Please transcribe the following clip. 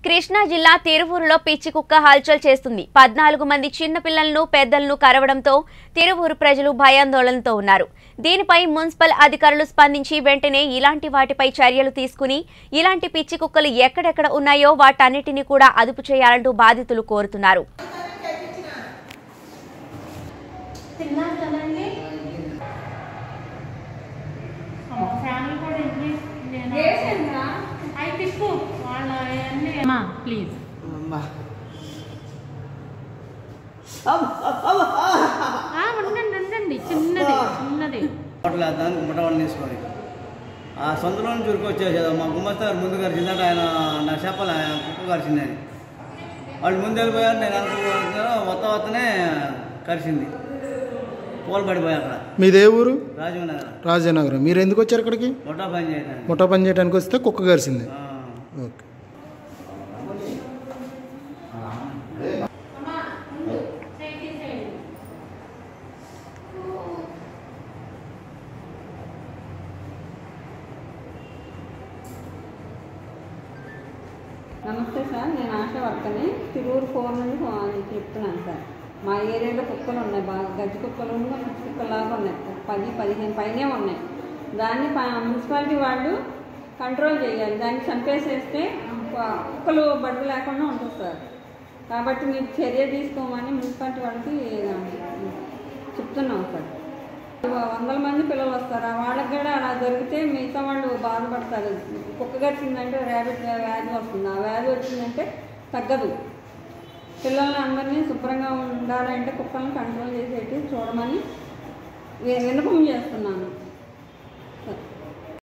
కృష్ణా జిల్లా తిరువూరులో పిచ్చి కుక్క హల్చల్ చేస్తుంది పద్నాలుగు మంది చిన్నపిల్లలను పెద్దలను కరవడంతో తిరువూరు ప్రజలు భయాందోళనతో ఉన్నారు దీనిపై మున్సిపల్ అధికారులు స్పందించి వెంటనే ఇలాంటి వాటిపై చర్యలు తీసుకుని ఇలాంటి పిచ్చి కుక్కలు ఎక్కడెక్కడ ఉన్నాయో వాటన్నిటిని కూడా అదుపు చేయాలంటూ బాధితులు కోరుతున్నారు తిన్నారు కదండి ఫ్యాన్లు కూడా ఇన్ని నేను అవి తిప్పు వాళ్ళ అన్ని అమ్మా ప్లీజ్ అమ్మా. ఉండండి ఉండండి చిన్నది చిన్నది హోటల్ వేద్దామని ముట్టవాళ్ళని తీసుకొని ఆ సొంతలో నుంచి ఉరికొచ్చేసేది మా గుమ్మస్తా గారు ముందు గడిచిందంట ఆయన నా చెప్పాలి ఆయన కుక్క కరిచిందని వాళ్ళు ముందు వెళ్ళిపోయారు నేను అనుకున్నాను మొత్తం వస్తనే కరిచింది పూలు పడిపోయాయి అక్కడ మీదే ఊరు రాజీవ్ నగర్ రాజానగరం మీరు ఎందుకు వచ్చారు ఇక్కడికి ముఠా పని చేయడానికి ముఠా పని చేయడానికి వస్తే కుక్క కరిసింది ఆ. ఓకే నమస్తే సార్ నేను ఆశా వర్కని తిరూరు ఫోర్ నుండి ఫోన్ చెప్తున్నాను సార్ మా ఏరియాలో కుక్కలు ఉన్నాయి బాగా గజ్జి కుక్కలు పిచ్చి కుక్కలాగా ఉన్నాయి ఒక పది పదిహేను పైనే ఉన్నాయి దాన్ని ప- మున్సిపాలిటీ వాళ్ళు కంట్రోల్ చేయాలి దాన్ని చంపేసేస్తే కుక్క- కుక్కలు బడుగు లేకుండా ఉంటుంది సార్ కాబట్టి మీరు చర్య తీసుకోమని మున్సిపాలిటీ వాళ్ళకి ఆ, చెప్తున్నాం సార్ వందల మంది పిల్లలు వస్తారు ఆ వాళ్ళకి కూడా అలా జరిగితే మిగతా వాళ్ళు బాధపడతారు కుక్క గడిచిందంటే ర్యాబిట్ వ్యాధి వస్తుంది ఆ వ్యాధి వచ్చిందంటే తగ్గదు పిల్లల్ని అందరినీ శుభ్రంగా ఉండాలంటే కుక్కలను కంట్రోల్ చేసేటి చూడమని వి- విన్నపం చేస్తున్నాను